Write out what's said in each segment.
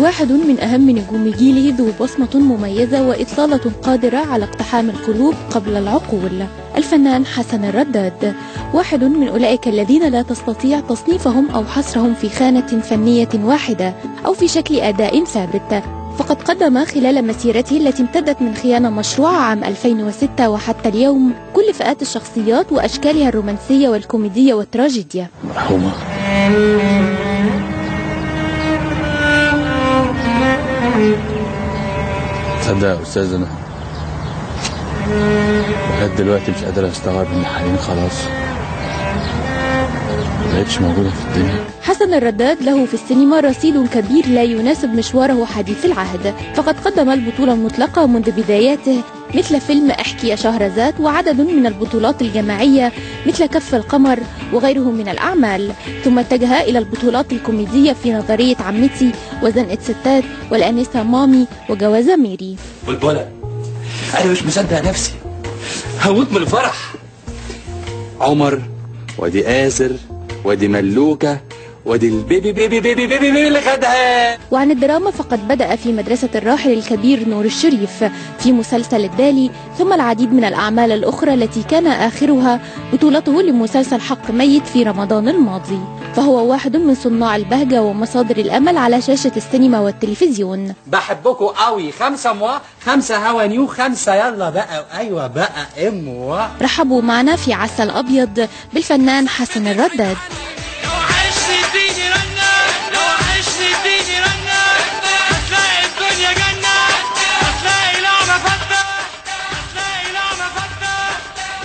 واحد من أهم نجوم جيله ذو بصمة مميزة وإطلالة قادرة على اقتحام القلوب قبل العقول الفنان حسن الرداد واحد من أولئك الذين لا تستطيع تصنيفهم أو حصرهم في خانة فنية واحدة أو في شكل أداء ثابت فقد قدم خلال مسيرته التي امتدت من خيانة مشروعة عام 2006 وحتى اليوم كل فئات الشخصيات وأشكالها الرومانسية والكوميدية والتراجيديا مرحومة تصدق يا أستاذ أنا لغاية دلوقتي مش قادر أستوعب إن حنين خلاص مبقتش موجودة في الدنيا حسن الرداد له في السينما رصيد كبير لا يناسب مشواره حديث العهد فقد قدم البطولة المطلقة منذ بداياته مثل فيلم احكي يا شهرزاد وعدد من البطولات الجماعية مثل كف القمر وغيره من الأعمال ثم اتجه إلى البطولات الكوميدية في نظرية عمتي وزنقة ستات والأنسة مامي وجوازة ميري بلبلة انا مش مصدق نفسي هموت من الفرح عمر وادي آزر وادي ملوكة وادي البيبي بيبي بيبي بيبي بيبي اللي خدها وعن الدراما فقد بدأ في مدرسة الراحل الكبير نور الشريف في مسلسل الدالي ثم العديد من الأعمال الأخرى التي كان آخرها بطولته لمسلسل حق ميت في رمضان الماضي فهو واحد من صناع البهجة ومصادر الأمل على شاشة السينما والتلفزيون بحبكوا قوي خمسة موا خمسة هوا نيو خمسة يلا بقى أيوة بقى ام رحبوا معنا في عسل أبيض بالفنان حسن الرداد لو عشت اديني رنة لو عشت اديني رنة هتلاقي الدنيا جنة هتلاقي لعبة فتة هتلاقي لعبة فتة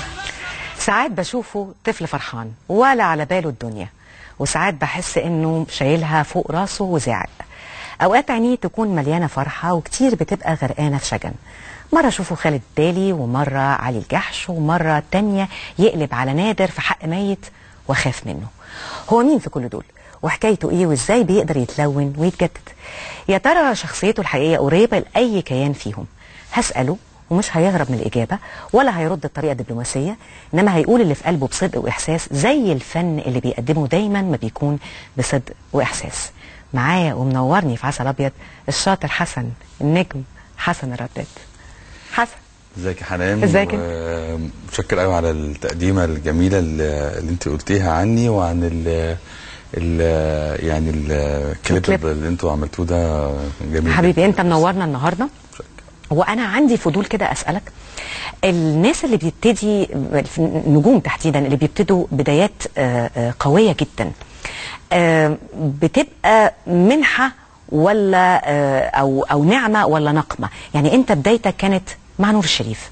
ساعات بشوفه طفل فرحان ولا على باله الدنيا وساعات بحس انه شايلها فوق راسه وزعق اوقات عينيه تكون مليانه فرحه وكتير بتبقى غرقانه في شجن مرة أشوفه خالد دالي ومرة علي الجحش ومرة تانية يقلب على نادر في حق ميت وخاف منه هو مين في كل دول وحكايته ايه وازاي بيقدر يتلون ويتجدد يا ترى شخصيته الحقيقية قريبة لأي كيان فيهم هسأله ومش هيهرب من الإجابة ولا هيرد بطريقة دبلوماسية إنما هيقول اللي في قلبه بصدق وإحساس زي الفن اللي بيقدمه دايما ما بيكون بصدق وإحساس معايا ومنورني في عسل أبيض الشاطر حسن النجم حسن الرداد حسن ازيك يا حنان ازيك متشكر قوي على التقديمه الجميله اللي اللي انت قلتيها عني وعن ال ال يعني الكليب الكليب. اللي انتوا عملتوه ده جميل حبيبي جداً. انت منورنا النهارده وانا عندي فضول كده اسالك الناس اللي بيبتدي النجوم تحديدا اللي بيبتدوا بدايات آه، آه، قويه جدا آه، بتبقى منحه ولا آه، او او نعمه ولا نقمه يعني انت بدايتك كانت مع نور الشريف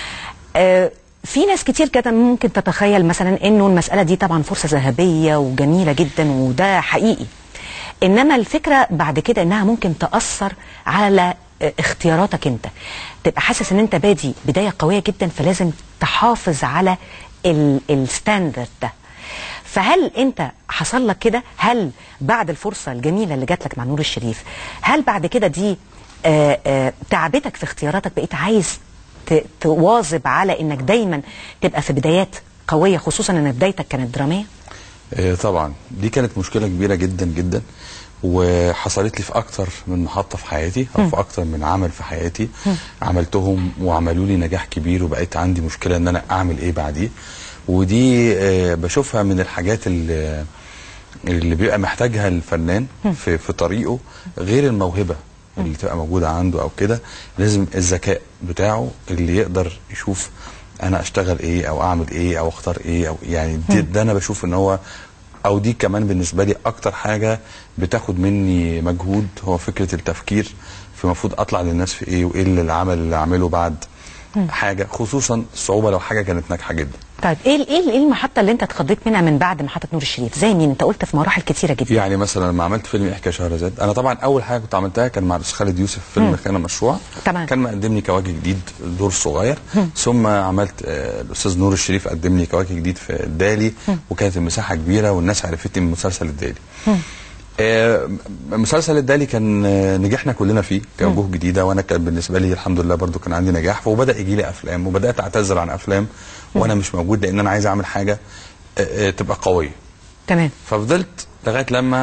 آه، في ناس كتير كده ممكن تتخيل مثلا انه المساله دي طبعا فرصه ذهبيه وجميله جدا وده حقيقي انما الفكره بعد كده انها ممكن تاثر على آه، اختياراتك انت تبقى حاسس ان انت بادي بدايه قويه جدا فلازم تحافظ على ال- الستاندرد ده فهل انت حصل لك كده هل بعد الفرصه الجميله اللي جات لك مع نور الشريف هل بعد كده دي آه، آه، تعبتك في اختياراتك بقيت عايز ت- تواظب على انك دايما تبقى في بدايات قويه خصوصا ان بدايتك كانت دراميه آه، طبعا دي كانت مشكله كبيره جدا جدا وحصلت لي في اكتر من محطه في حياتي او في اكتر من عمل في حياتي عملتهم وعملوا لي نجاح كبير وبقيت عندي مشكله ان انا اعمل ايه بعديه ودي آه، بشوفها من الحاجات اللي اللي بيبقى محتاجها الفنان في في طريقه غير الموهبه اللي تبقى موجوده عنده او كده لازم الذكاء بتاعه اللي يقدر يشوف انا اشتغل ايه او اعمل ايه او اختار ايه او يعني دي ده انا بشوف ان هو او دي كمان بالنسبه لي اكتر حاجه بتاخد مني مجهود هو فكره التفكير في المفروض اطلع للناس في ايه وايه اللي العمل اللي اعمله بعد حاجه خصوصا الصعوبه لو حاجه كانت ناجحه جدا طيب ايه ال- ايه ال- ايه المحطه اللي انت اتخضيت منها من بعد محطه نور الشريف زي مين انت قلت في مراحل كتيره جدا يعني مثلا لما عملت فيلم احكي يا شهرزاد انا طبعا اول حاجه كنت عملتها كان مع الاستاذ خالد يوسف فيلم خانه مشروع تمام. كان مقدم لي كواكب جديد دور صغير ثم عملت آه، الاستاذ نور الشريف قدم لي كواكب جديد في الدالي وكانت المساحه كبيره والناس عرفتني من مسلسل الدالي آه، مسلسل الدالي كان آه، نجحنا كلنا فيه كوجوه جديده وانا كان بالنسبه لي الحمد لله برضو كان عندي نجاح وبدا يجي لي افلام وبدات اعتذر عن افلام وانا مش موجود لان انا عايز اعمل حاجه آه، آه، تبقى قويه تمام ففضلت لغايه لما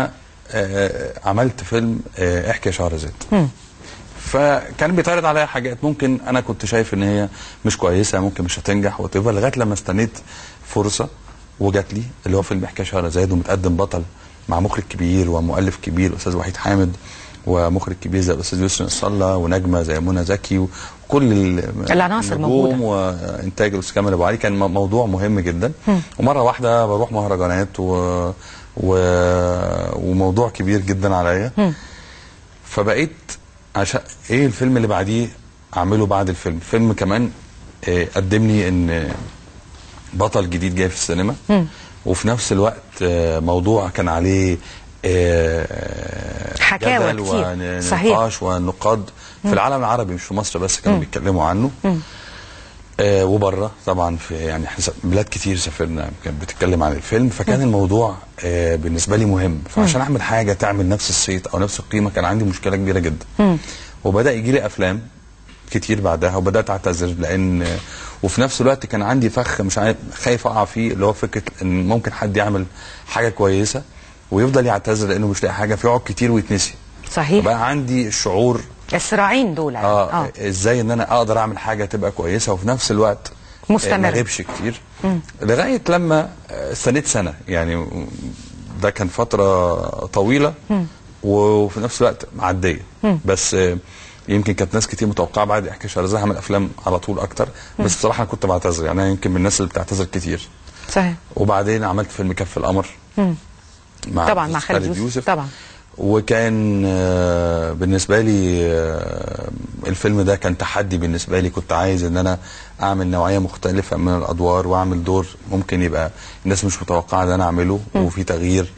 آه، عملت فيلم آه، احكي يا شهرزاد فكان بيتعرض عليا حاجات ممكن انا كنت شايف ان هي مش كويسه ممكن مش هتنجح وات لغايه لما استنيت فرصه وجات لي اللي هو فيلم احكي يا شهرزاد ومتقدم بطل مع مخرج كبير ومؤلف كبير استاذ وحيد حامد ومخرج كبير زي الاستاذ يسري الصلة ونجمه زي منى زكي وكل ال- العناصر النجوم موجودة. وانتاج الاستاذ كامل ابو علي كان م- موضوع مهم جدا ومره واحده بروح مهرجانات و... و... وموضوع كبير جدا عليا فبقيت عشان ايه الفيلم اللي بعديه اعمله بعد الفيلم فيلم كمان آه، قدم لي ان بطل جديد جاي في السينما وفي نفس الوقت آه، موضوع كان عليه آه، حكاوى جدل كتير. صحيح. ونقاش ونقاد في العالم العربي مش في مصر بس كانوا بيتكلموا عنه آه وبره طبعا في يعني احنا س- بلاد كتير سافرنا كانت بتتكلم عن الفيلم فكان الموضوع آه بالنسبه لي مهم فعشان اعمل حاجه تعمل نفس الصيت او نفس القيمه كان عندي مشكله كبيره جدا وبدا يجي لي افلام كتير بعدها وبدات اعتذر لان آه، وفي نفس الوقت كان عندي فخ مش عارف خايف اقع فيه اللي هو فكره ان ممكن حد يعمل حاجه كويسه ويفضل يعتذر لانه مش لاقي حاجه فيقعد كتير ويتنسي صحيح بقى عندي الشعور الصراعين دول اه, آه. ازاي ان انا اقدر اعمل حاجه تبقى كويسه وفي نفس الوقت آه، مستمرة. ما اغيبش كتير لغايه لما آه، استنيت سنه يعني ده كان فتره طويله وفي نفس الوقت معديه بس آه، يمكن كانت ناس كتير متوقعه بعد احكي شهرزاد هعمل افلام على طول اكتر بس بصراحه انا كنت بعتذر يعني انا يمكن من الناس اللي بتعتذر كتير صحيح وبعدين عملت فيلم كف القمر مع طبعا مع أستاذ خالد يوسف طبعا وكان آه، بالنسبه لي آه، الفيلم ده كان تحدي بالنسبه لي كنت عايز ان انا اعمل نوعيه مختلفه من الادوار واعمل دور ممكن يبقى الناس مش متوقعه ان انا اعمله وفي تغيير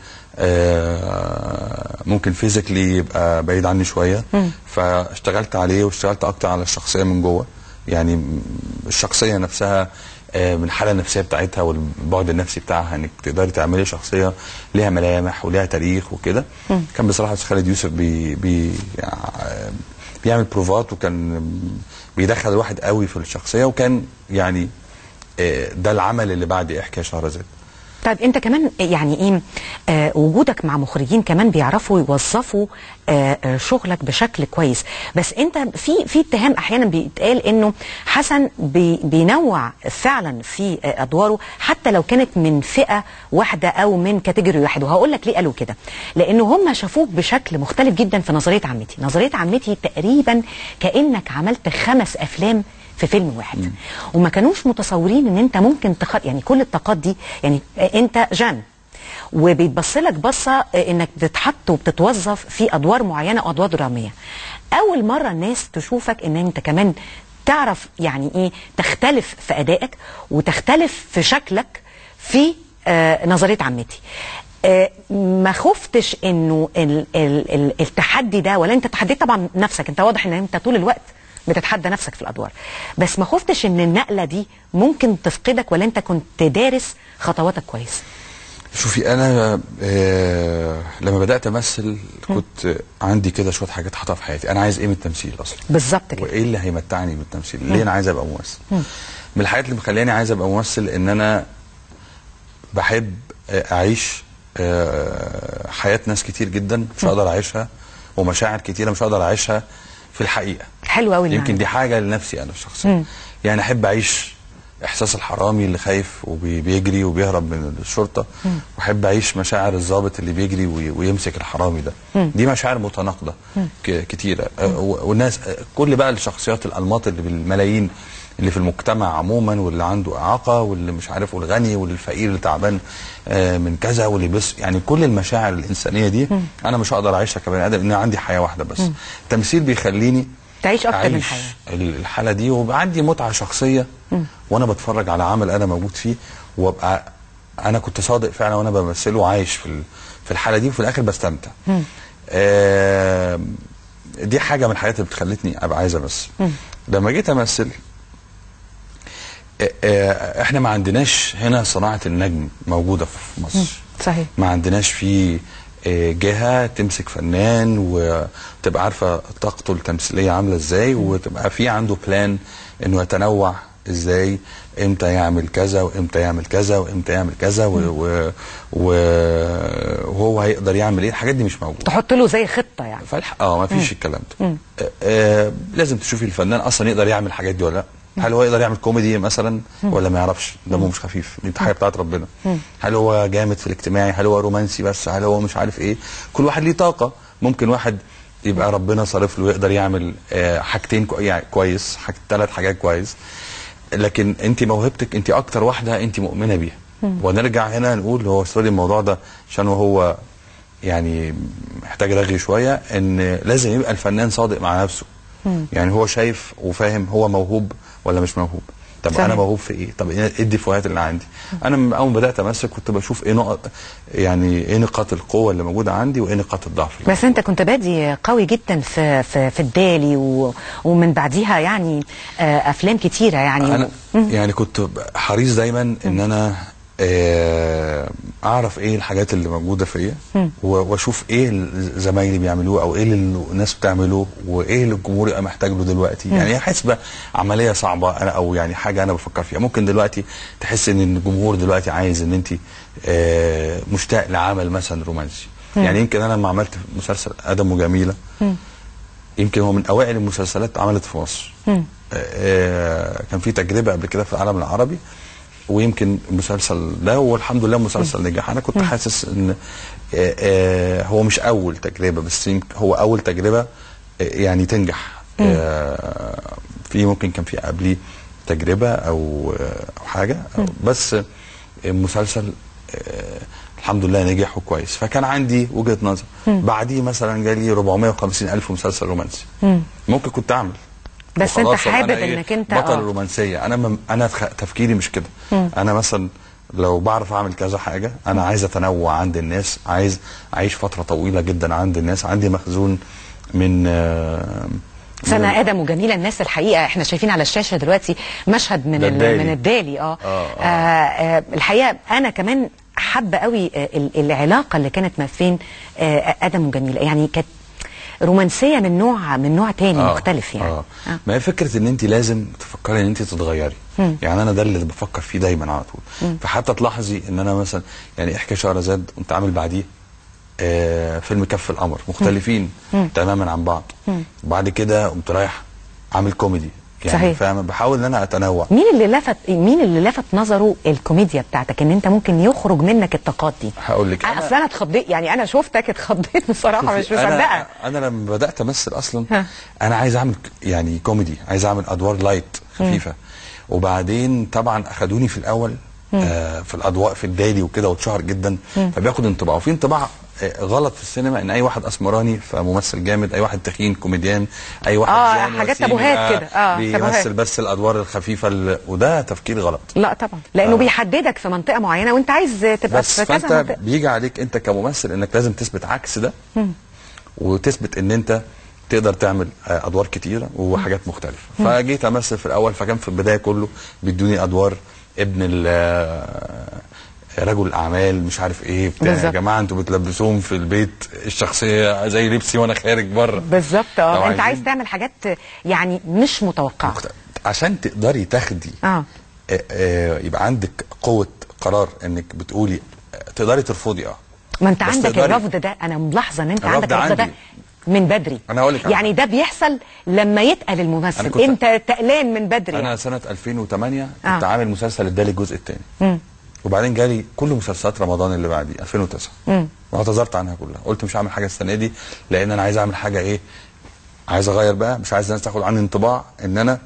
آه، ممكن فيزيكلي يبقى بعيد عني شويه فاشتغلت عليه واشتغلت اكتر على الشخصيه من جوه يعني م- الشخصيه نفسها آه، من الحاله النفسيه بتاعتها والبعد النفسي بتاعها انك تقدري تعملي شخصيه ليها ملامح وليها تاريخ وكده كان بصراحه أستاذ خالد يوسف بي بي آه، بيعمل بروفات وكان بيدخل الواحد قوي في الشخصيه وكان يعني آه، ده العمل اللي بعد احكي يا شهرزاد طيب انت كمان يعني ايه آه وجودك مع مخرجين كمان بيعرفوا يوظفوا آه آه شغلك بشكل كويس بس انت في في اتهام احيانا بيتقال انه حسن بي بينوع فعلا في آه ادواره حتى لو كانت من فئه واحده او من كاتيجوري واحد وهقول لك ليه قالوا كده لانه هم شافوك بشكل مختلف جدا في نظريه عمتي نظريه عمتي تقريبا كانك عملت خمس افلام في فيلم واحد وما كانوش متصورين ان انت ممكن تخ... يعني كل الطاقات دي يعني آه، انت جان وبيتبص لك بصه آه، انك بتتحط وبتتوظف في ادوار معينه او ادوار دراميه اول مره الناس تشوفك ان انت كمان تعرف يعني ايه تختلف في ادائك وتختلف في شكلك في آه نظريه عمتي آه ما خفتش انه ال ال ال التحدي ده ولا انت تحديت طبعا نفسك انت واضح ان انت طول الوقت بتتحدى نفسك في الادوار بس ما خفتش ان النقله دي ممكن تفقدك ولا انت كنت دارس خطواتك كويس شوفي انا آه لما بدات امثل كنت عندي كده شويه حاجات حاطها في حياتي انا عايز ايه من التمثيل اصلا بالظبط كده وايه اللي هيمتعني بالتمثيل ليه انا عايز ابقى ممثل من الحاجات اللي مخلياني عايز ابقى ممثل ان انا بحب آه، اعيش آه، حياه ناس كتير جدا مش هقدر اعيشها ومشاعر كتيره مش هقدر اعيشها في الحقيقه حلو قوي يمكن دي حاجه لنفسي انا شخصيا يعني احب اعيش احساس الحرامي اللي خايف وبيجري وبيهرب من الشرطه واحب اعيش مشاعر الضابط اللي بيجري وي- ويمسك الحرامي ده دي مشاعر متناقضه ك- كتيره أه، و- والناس أه، كل بقى الشخصيات الانماط اللي بالملايين اللي في المجتمع عموما واللي عنده اعاقه واللي مش عارف والغني والفقير اللي تعبان آه، من كذا واللي بس يعني كل المشاعر الانسانيه دي انا مش هقدر اعيشها كبني ادم لان عندي حياه واحده بس التمثيل بيخليني تعيش اكتر من أعيش حياه ال- الحاله دي ويبقى عندي متعه شخصيه وانا بتفرج على عمل انا موجود فيه وابقى انا كنت صادق فعلا وانا بمثله وعايش في ال- في الحاله دي وفي الاخر بستمتع آه دي حاجه من الحاجات اللي بتخلتني ابقى عايز امثل لما جيت امثل آه، آه، احنا ما عندناش هنا صناعه النجم موجوده في مصر صحيح ما عندناش في آه، جهه تمسك فنان وتبقى عارفه طاقته التمثيليه عامله ازاي وتبقى في عنده بلان انه يتنوع ازاي امتى يعمل كذا وامتى يعمل كذا وامتى يعمل كذا و- و- و- وهو هيقدر يعمل ايه الحاجات دي مش موجوده تحط له زي خطه يعني فالح... اه ما فيش الكلام ده آه آه لازم تشوفي الفنان اصلا يقدر يعمل الحاجات دي ولا لا هل هو يقدر يعمل كوميدي مثلا ولا ما يعرفش دمه مش خفيف دي حاجه بتاعت ربنا هل هو جامد في الاجتماعي هل هو رومانسي بس هل هو مش عارف ايه كل واحد ليه طاقه ممكن واحد يبقى ربنا صارف له يقدر يعمل آه حاجتين كو... يعني كويس حاج... ثلاث حاجات كويس لكن انت موهبتك انت اكتر واحده انت مؤمنه بيها ونرجع هنا نقول هو سوري الموضوع ده عشان هو يعني محتاج رغي شويه ان لازم يبقى الفنان صادق مع نفسه يعني هو شايف وفاهم هو موهوب ولا مش موهوب طب صحيح. انا موهوب في ايه طب ايه الديفوهات اللي عندي انا من اول ما بدات امثل كنت بشوف ايه نقط يعني ايه نقاط القوه اللي موجوده عندي وايه نقاط الضعف اللي بس انت كنت بادي قوي جدا في في, في الدالي و ومن بعديها يعني آه، افلام كتيره يعني انا يعني كنت حريص دايما ان انا آه، اعرف ايه الحاجات اللي موجوده فيا و- واشوف ايه اللي زمايلي بيعملوه او ايه اللي الناس بتعمله وايه اللي الجمهور يبقى محتاج له دلوقتي يعني هي حسبه عمليه صعبه انا او يعني حاجه انا بفكر فيها ممكن دلوقتي تحس ان الجمهور دلوقتي عايز ان انت آه، مشتاق لعمل مثلا رومانسي يعني يمكن انا لما عملت مسلسل ادم وجميله يمكن هو من اوائل المسلسلات اتعملت في مصر آه، كان في تجربه قبل كده في العالم العربي ويمكن المسلسل ده والحمد لله المسلسل نجح انا كنت حاسس ان آه، آه، هو مش اول تجربه بس يمكن هو اول تجربه آه، يعني تنجح آه، في ممكن كان في قبلي تجربه او آه، او حاجه أو بس المسلسل آه، الحمد لله نجح وكويس فكان عندي وجهه نظر بعديه مثلا جالي 450 الف مسلسل رومانسي ممكن كنت اعمل بس انت وخلاص أبقى حابب أنا إيه، انك انت بطل آه. الرومانسيه انا م... انا تخ... تفكيري مش كده انا مثلا لو بعرف اعمل كذا حاجه انا عايز اتنوع عند الناس عايز اعيش فتره طويله جدا عند الناس عندي مخزون من آه، من سنة آدم وجميلة الناس الحقيقة احنا شايفين على الشاشة دلوقتي مشهد من ده ال- الدالي. من الدالي اه, آه، آه. آه الحقيقة أنا كمان حابة قوي آه، ال- العلاقة اللي كانت ما بين آه آدم وجميلة يعني كانت رومانسية من نوع من نوع تاني آه، مختلف يعني آه. ما هي فكره ان انت لازم تفكري ان انت تتغيري يعني انا ده اللي بفكر فيه دايما على طول فحتى تلاحظي ان انا مثلا يعني احكي شهرزاد كنت عامل بعديه آه فيلم كف القمر مختلفين تماما عن بعض وبعد كده قمت رايح عامل كوميدي يعني صحيح. فاهم بحاول ان انا اتنوع مين اللي لفت مين اللي لفت نظره الكوميديا بتاعتك ان انت ممكن يخرج منك الطاقات دي هقول لك اصل انا اتخضيت يعني انا شفتك اتخضيت بصراحه مش مصدقه انا انا لما بدات امثل اصلا ها. انا عايز اعمل ك- يعني كوميدي عايز اعمل ادوار لايت خفيفه وبعدين طبعا اخدوني في الاول آه في الاضواء في الدالي وكده واتشهر جدا فبياخد انطباع وفي انطباع آه، غلط في السينما ان اي واحد اسمراني فممثل جامد اي واحد تخين كوميديان اي واحد آه، جان حاجات وسيم تابوهات يبقى كده. آه، تابوهات. بيمثل بس الادوار الخفيفه ال- وده تفكير غلط لا طبعا لانه بيحددك في منطقه معينه وانت عايز تبقى بس في كذا فانت منطقه بيجي عليك انت كممثل انك لازم تثبت عكس ده وتثبت ان انت تقدر تعمل آه، ادوار كتيره وحاجات مختلفه فجيت امثل في الاول فكان في البدايه كله بيدوني ادوار ابن ال آه، رجل الاعمال مش عارف ايه بتاع يا بالظبط. جماعه انتوا بتلبسوهم في البيت الشخصيه زي لبسي وانا خارج بره بالظبط لو اه انت عايزين- عايز تعمل حاجات يعني مش متوقعه مخت- عشان تقدري تاخدي اه آه، آه، يبقى عندك قوه قرار انك بتقولي آه، تقدري ترفضي اه ما انت بس عندك تقدري. الرفض ده انا ملاحظه ان انت الرفض عندك الرفض ده عندي. من بدري أنا هقول لك على يعني ده بيحصل لما يتقل الممثل أنا كنت- انت تقلان من بدري انا يعني. سنه 2008 كنت آه. عامل مسلسل الدالي الجزء الثاني مم. وبعدين جالي كل مسلسلات رمضان اللي بعديه 2009 مم. واعتذرت عنها كلها قلت مش هعمل حاجه السنه دي لان انا عايز اعمل حاجه ايه عايز اغير بقى مش عايز الناس تاخد عني انطباع ان انا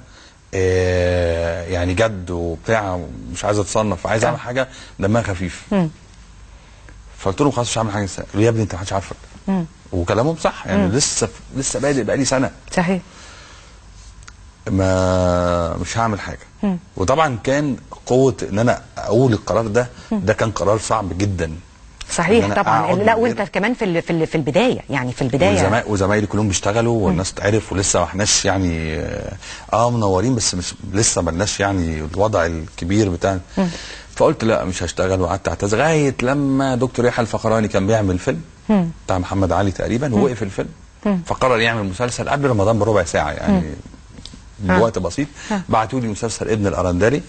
آه يعني جد وبتاع مش عايز اتصنف عايز اعمل حاجه دمها خفيف مم. فقلت لهم خلاص مش هعمل حاجه السنه قالوا يا ابني انت محدش عارفك مم. وكلامهم صح يعني لسه لسه بادئ بقالي سنه صحيح ما مش هعمل حاجه وطبعا كان قوه ان انا اقول القرار ده ده كان قرار صعب جدا إن صحيح أنا طبعا أقعد لا من وانت غير- كمان في ال- في ال- في البدايه يعني في البدايه وزما- وزمايلي كلهم بيشتغلوا والناس تعرف ولسه ما احناش يعني اه آه، منورين بس مش لسه ما لناش يعني الوضع الكبير بتاعنا فقلت لا مش هشتغل وقعدت اعتذر لغايه لما دكتور يحيى الفخراني كان بيعمل فيلم بتاع محمد علي تقريبا ووقف الفيلم فقرر يعمل مسلسل قبل رمضان بربع ساعه يعني بوقت بسيط بعتوا لي مسلسل ابن الارندلي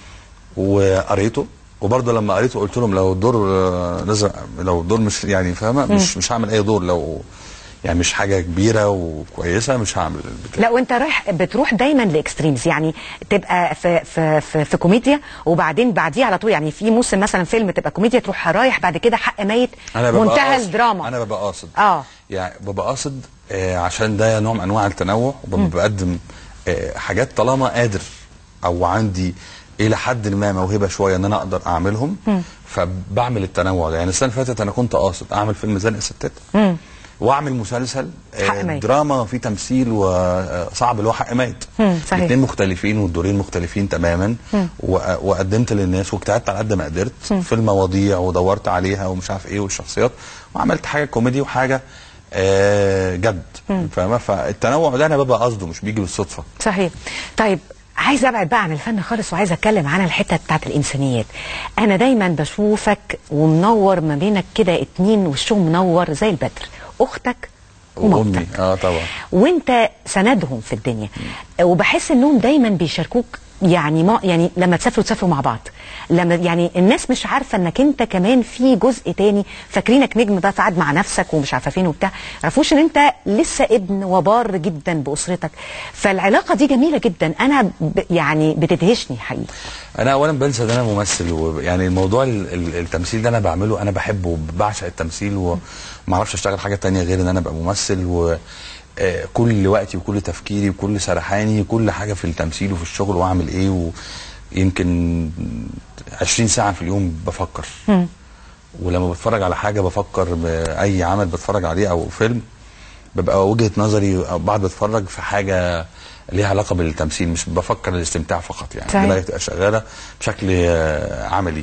وقريته وبرضه لما قريته قلت لهم لو الدور آه، نزل لو الدور مش يعني فاهمه مش مش هعمل اي دور لو يعني مش حاجه كبيره وكويسه مش هعمل البتاع لا وانت رايح بتروح دايما لاكستريمز يعني تبقى في في في, في كوميديا وبعدين بعديه على طول يعني في موسم مثلا فيلم تبقى كوميديا تروح رايح بعد كده حق ميت انا ببقى منتهى قاصد. الدراما انا ببقى قاصد اه يعني ببقى قاصد آه عشان ده نوع من انواع التنوع وببقى بقدم آه حاجات طالما قادر او عندي الى حد ما موهبه شويه ان انا اقدر اعملهم فبعمل التنوع ده يعني السنه اللي فاتت انا كنت قاصد اعمل فيلم زنق الستات واعمل مسلسل حق آه ميت. دراما في تمثيل وصعب اللي هو حق ميت مم، صحيح. الاثنين مختلفين والدورين مختلفين تماما وق- وقدمت للناس واجتهدت على قد ما قدرت في المواضيع ودورت عليها ومش عارف ايه والشخصيات وعملت حاجه كوميدي وحاجه آه جد فاهمه فالتنوع ده انا ببقى قصده مش بيجي بالصدفه صحيح طيب عايز ابعد بقى عن الفن خالص وعايز اتكلم عن الحته بتاعت الانسانيات انا دايما بشوفك ومنور ما بينك كده اتنين وشهم منور زي البدر اختك ومامتك وامي اه طبعا وانت سندهم في الدنيا وبحس انهم دايما بيشاركوك يعني ما يعني لما تسافروا تسافروا مع بعض لما يعني الناس مش عارفه انك انت كمان في جزء تاني فاكرينك نجم بقى قاعد مع نفسك ومش عارفه فين وبتاع يعرفوش ان انت لسه ابن وبار جدا باسرتك فالعلاقه دي جميله جدا انا ب يعني بتدهشني حقيقي انا اولا بنسى ان انا ممثل ويعني الموضوع ال- ال- التمثيل ده انا بعمله انا بحبه وبعشق التمثيل وما اعرفش اشتغل حاجه تانية غير ان انا ابقى ممثل و آه، كل وقتي وكل تفكيري وكل سرحاني كل حاجه في التمثيل وفي الشغل واعمل ايه ويمكن 20 ساعه في اليوم بفكر ولما بتفرج على حاجه بفكر باي عمل بتفرج عليه او فيلم ببقى وجهه نظري بعد بتفرج في حاجه ليها علاقه بالتمثيل مش بفكر الاستمتاع فقط يعني صحيح. دماغي تبقى شغاله بشكل آه، عملي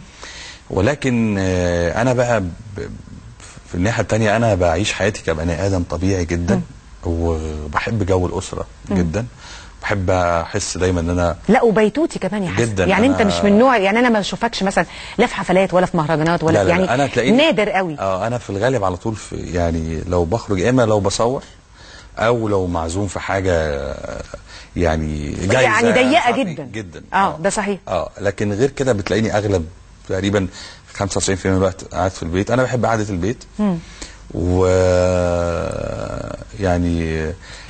ولكن آه، انا بقى ب- في الناحيه التانية انا بعيش حياتي كبني ادم طبيعي جدا وبحب جو الاسره جدا بحب احس دايما ان انا لا وبيتوتي كمان يا حسن جداً. يعني انت أنا- مش من نوع يعني انا ما اشوفكش مثلا لا في حفلات ولا في مهرجانات ولا لا لا يعني لا انا تلاقيني نادر قوي اه انا في الغالب على طول في يعني لو بخرج يا اما لو بصور او لو معزوم في حاجه آه، يعني جايزه يعني ضيقة مش عارف إيه، جدا. جدا آه، ده صحيح. اه لكن غير كده بتلاقيني اغلب تقريبا 95% من الوقت قاعد في البيت انا بحب قعده البيت و يعني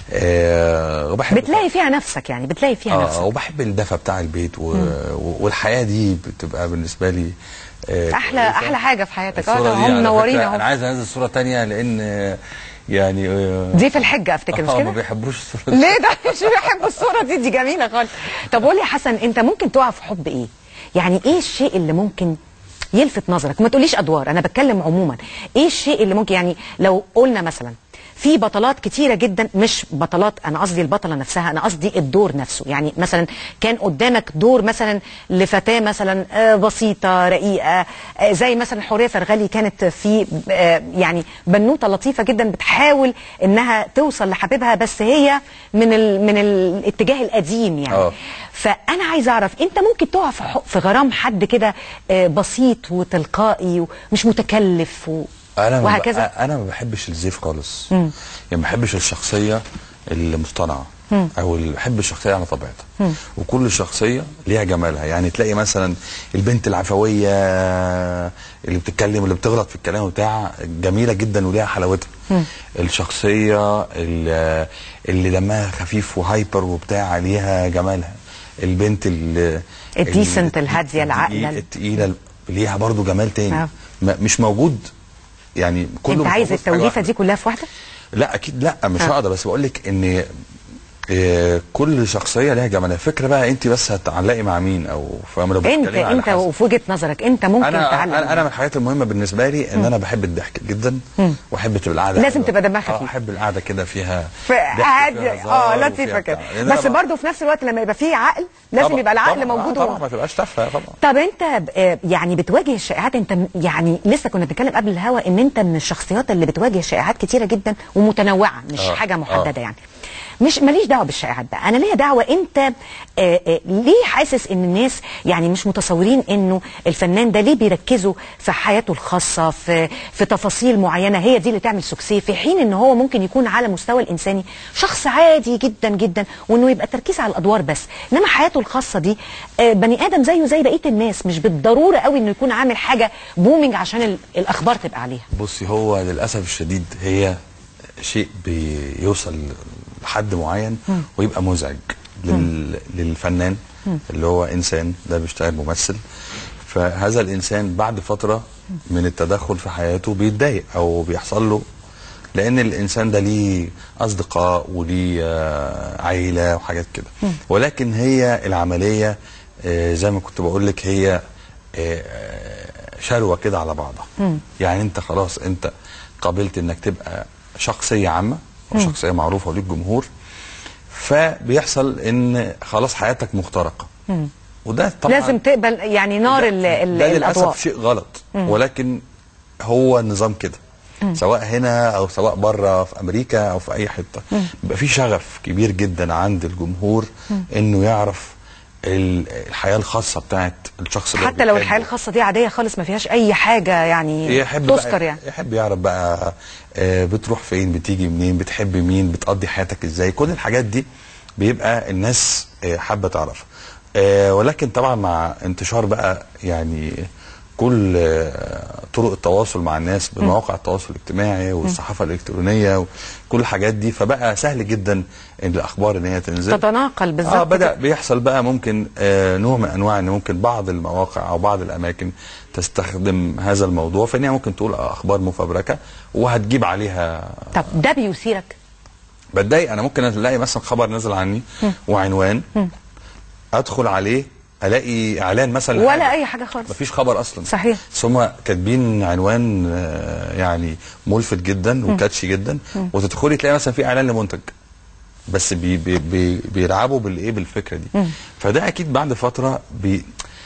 آه وبحب بتلاقي فيها نفسك يعني بتلاقي فيها اه نفسك وبحب الدفى بتاع البيت و... و- والحياه دي بتبقى بالنسبه لي آه احلى كويسة. احلى حاجه في حياتك الصورة اه دي هم على منورين فكرة انا اهو عايز انزل صوره تانية لان آه، يعني آه، دي في الحجه افتكر مش آه، ما كده بيحبوش الصوره دي. ليه ده مش بيحب الصوره دي دي جميله خالص طب قول لي يا حسن انت ممكن تقع في حب ايه يعني ايه الشيء اللي ممكن يلفت نظرك ما تقوليش ادوار انا بتكلم عموما ايه الشيء اللي ممكن يعني لو قلنا مثلا في بطلات كتيره جدا مش بطلات انا قصدي البطله نفسها انا قصدي الدور نفسه يعني مثلا كان قدامك دور مثلا لفتاه مثلا آه، بسيطه رقيقه آه، زي مثلا حوريه فرغلي كانت في آه، يعني بنوته لطيفه جدا بتحاول انها توصل لحبيبها بس هي من ال من الاتجاه القديم يعني آه. فانا عايزه اعرف انت ممكن تقع في حق- في غرام حد كده آه، بسيط وتلقائي ومش متكلف و... انا ما وهكذا ب... انا ما بحبش الزيف خالص يعني ما بحبش الشخصيه المصطنعه او اللي بحب الشخصيه على طبيعتها وكل شخصيه ليها جمالها يعني تلاقي مثلا البنت العفويه اللي بتتكلم اللي بتغلط في الكلام بتاع جميله جدا وليها حلاوتها الشخصيه اللي, اللي دمها خفيف وهايبر وبتاع ليها جمالها البنت اللي الديسنت، الهادية، العاقلة. التقيله ليها برضو جمال تاني آه. ما- مش موجود يعني كله انت مش عايز موجود في حاجة التوليفه واحدة. دي كلها في واحده لا اكيد لا مش آه. هقدر بس بقول لك ان آه، كل شخصيه ليها جمالها الفكره بقى انت بس هتعلقي مع مين او فاهم لو انت بتتكلمي على انت حسب. وفي وجهه نظرك انت ممكن انا تعلم انا انا من الحاجات المهمه بالنسبه لي ان انا بحب الضحك جدا واحب تبقى القعده لازم حلوة. تبقى دمها اه خفيف. احب القعده كده فيها في ضحك هادي وفيها اه هزار لطيفه وفيها كده بتاع. لأن أنا بس بقى- برضه في نفس الوقت لما يبقى فيه عقل لازم طبعاً- يبقى العقل طبعاً، موجود آه طبعا و- ما تبقاش تافهه طبعا طب انت ب- آه، يعني بتواجه الشائعات انت م- يعني لسه كنا بنتكلم قبل الهوا ان انت من الشخصيات اللي بتواجه شائعات كتيره جدا ومتنوعه مش آه، حاجه آه. محدده يعني مش ماليش دعوه بالشائعات ده انا ليا دعوه انت آه آه ليه حاسس ان الناس يعني مش متصورين انه الفنان ده ليه بيركزوا في حياته الخاصه في في تفاصيل معينه هي دي اللي تعمل سكسيه في حين ان هو ممكن يكون على مستوى الانساني شخص عادي جدا جدا وانه يبقى تركيز على الادوار بس انما حياته الخاصه دي آه بني ادم زيه زي بقيه الناس مش بالضروره قوي انه يكون عامل حاجه بومينج عشان ال- الاخبار تبقى عليها بصي هو للاسف الشديد هي شيء بيوصل لحد معين ويبقى مزعج لل... للفنان اللي هو انسان ده بيشتغل ممثل فهذا الانسان بعد فتره من التدخل في حياته بيتضايق او بيحصل له لان الانسان ده ليه اصدقاء وليه آه، عيله وحاجات كده ولكن هي العمليه آه، زي ما كنت بقول لك هي آه، شروه كده على بعضها يعني انت خلاص انت قابلت انك تبقى شخصيه عامه وشخصيه معروفه وليك جمهور فبيحصل ان خلاص حياتك مخترقه وده طبعا لازم تقبل يعني نار ال ال ده الاضواء للاسف شيء غلط ولكن هو النظام كده سواء هنا او سواء بره في امريكا او في اي حته بيبقى في شغف كبير جدا عند الجمهور انه يعرف ال- الحياه الخاصه بتاعت الشخص اللي هو حتى لو بيحبه. الحياه الخاصه دي عاديه خالص ما فيهاش اي حاجه يعني يحب تذكر بقى يعني يحب يعرف بقى آه، بتروح فين بتيجي منين بتحب مين بتقضي حياتك ازاي كل الحاجات دي بيبقى الناس آه، حابه تعرفها آه، ولكن طبعا مع انتشار بقى يعني كل آه، طرق التواصل مع الناس بمواقع التواصل الاجتماعي والصحافه الالكترونيه وكل الحاجات دي فبقى سهل جدا ان الاخبار ان هي تنزل تتناقل بالظبط اه بدا كده. بيحصل بقى ممكن آه نوع من انواع ان ممكن بعض المواقع او بعض الاماكن تستخدم هذا الموضوع في ان هي ممكن تقول اخبار مفبركه وهتجيب عليها طب ده بيثيرك بتضايق انا ممكن الاقي مثلا خبر نازل عني وعنوان ادخل عليه الاقي اعلان مثلا ولا لحاجة. اي حاجه خالص مفيش خبر اصلا صحيح. بس هم كاتبين عنوان آه، يعني ملفت جدا وكاتشي جدا وتدخلي تلاقي مثلا في اعلان لمنتج بس بي بي بي بيلعبوا بالايه بالفكره دي فده اكيد بعد فتره بي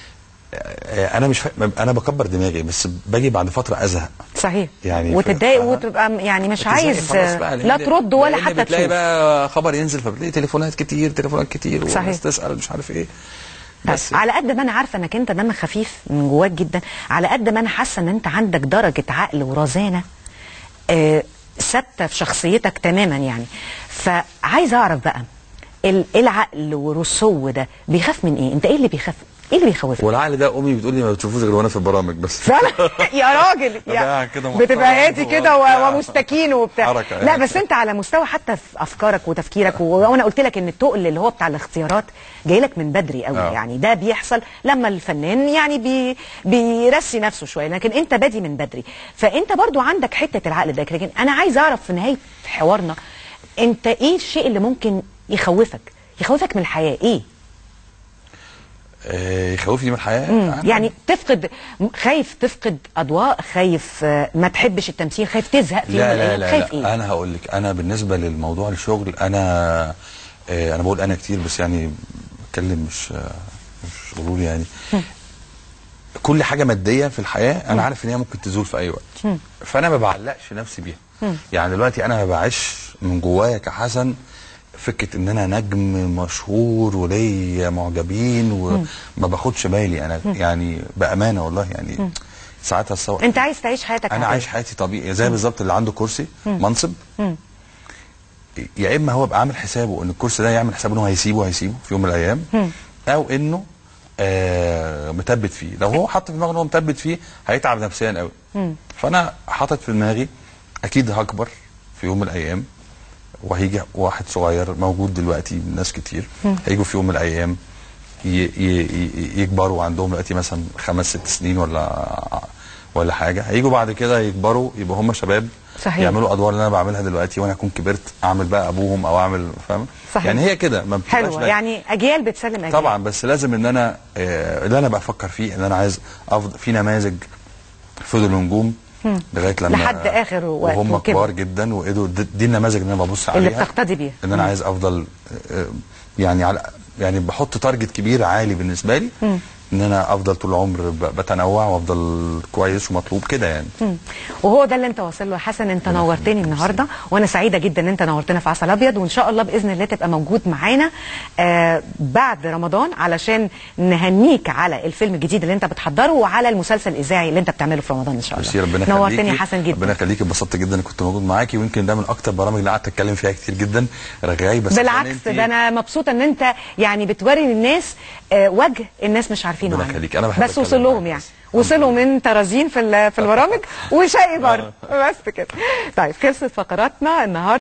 آه، انا مش فا... انا بكبر دماغي بس باجي بعد فتره ازهق صحيح يعني وتتضايق ف- وتبقى يعني مش بتزهقي عايز خلاص بقى، لا لأن- ترد ولا لأن حتى بتلاقي تشوف بقى خبر ينزل فبتلاقي تليفونات كتير تليفونات كتير صحيح. وناس تسال مش عارف ايه طيب، بس على قد ما انا عارفه انك انت دمك خفيف من جواك جدا على قد ما انا حاسه ان انت عندك درجه عقل ورزانه آه، ثابته في شخصيتك تماما يعني فعايزه اعرف بقى ال- العقل والرسو ده بيخاف من ايه انت ايه اللي بيخاف ايه اللي بيخوفك والعقل ده امي بتقول لي ما بتشوفوش غير وانا في البرامج بس فعلا يا راجل ده يا كده محترم بتبقى هادي كده وبتاع. و- ومستكين وبتاع حركة لا يعني. بس انت على مستوى حتى في افكارك وتفكيرك و- وانا قلت لك ان التقل اللي هو بتاع الاختيارات جاي لك من بدري قوي آه. يعني ده بيحصل لما الفنان يعني بي بيرسي نفسه شويه لكن انت بادي من بدري فانت برضو عندك حته العقل ده لكن انا عايز اعرف في نهايه حوارنا انت ايه الشيء اللي ممكن يخوفك يخوفك من الحياه ايه آه، يخوفني من الحياه مم. أنا- يعني تفقد خايف تفقد اضواء خايف آه، ما تحبش التمثيل خايف تزهق في يوم من لا لا الأيام. لا, خايف لا. ايه انا هقول لك انا بالنسبه للموضوع الشغل انا آه، انا بقول انا كتير بس يعني بتكلم مش آه، مش غرور يعني كل حاجه ماديه في الحياه انا عارف ان هي ممكن تزول في اي وقت فانا ما بعلقش نفسي بيها يعني دلوقتي انا ما بعيش من جوايا كحسن فكره ان انا نجم مشهور وليا معجبين وما باخدش بالي انا يعني بامانه والله يعني ساعات الصور انت عايز تعيش حياتك انا عادية. عايش حياتي طبيعي زي بالظبط اللي عنده كرسي منصب يا اما هو يبقى عامل حسابه ان الكرسي ده يعمل حسابه انه هيسيبه هيسيبه في يوم من الايام او انه آه مثبت فيه لو هو حط في دماغه ان هو مثبت فيه هيتعب نفسيا قوي فانا حاطط في دماغي اكيد هكبر في يوم من الايام وهيجي واحد صغير موجود دلوقتي من ناس كتير هيجوا في يوم من الايام ي- ي- ي- يكبروا عندهم دلوقتي مثلا خمس ست سنين ولا ولا حاجه هيجوا بعد كده يكبروا يبقوا هم شباب صحيح. يعملوا ادوار اللي انا بعملها دلوقتي وانا اكون كبرت اعمل بقى ابوهم او اعمل فاهم صحيح. يعني هي كده ما بتبقاش حلوه بقى- يعني اجيال بتسلم اجيال طبعا بس لازم ان انا آه، اللي انا بفكر فيه ان انا عايز افضل في نماذج فضلوا نجوم لغايه لما لحد آخر وقت وهم وكده. كبار جدا وقدروا دي, دي النماذج اللي انا ببص اللي عليها بتقتدي بيها. ان انا عايز افضل آه، يعني على يعني بحط تارجت كبير عالي بالنسبه لي ان انا افضل طول العمر ب- بتنوع وافضل كويس ومطلوب كده يعني مم. وهو ده اللي انت واصل له يا حسن انت نورتني النهارده وانا سعيده جدا ان انت نورتنا في عسل ابيض وان شاء الله باذن الله تبقى موجود معانا آه بعد رمضان علشان نهنيك على الفيلم الجديد اللي انت بتحضره وعلى المسلسل الاذاعي اللي انت بتعمله في رمضان ان شاء الله ميرسي ربنا يخليكي نورتني يا حسن جدا ربنا يخليكي اتبسطت جدا اني كنت موجود معاكي ويمكن ده من اكتر البرامج اللي قعدت اتكلم فيها كتير جدا رغاي بس عشان بالعكس انتي- ده انا مبسوطه ان انت يعني بتوري للناس آه، وجه الناس مش عارفينه ربنا عنك. يخليك، أنا بحب بس أتكلم وصل لهم معاك يعني بس. وصلوا من ترازين في ال- في البرامج وشقي بره بس كده طيب خلصت فقراتنا النهارده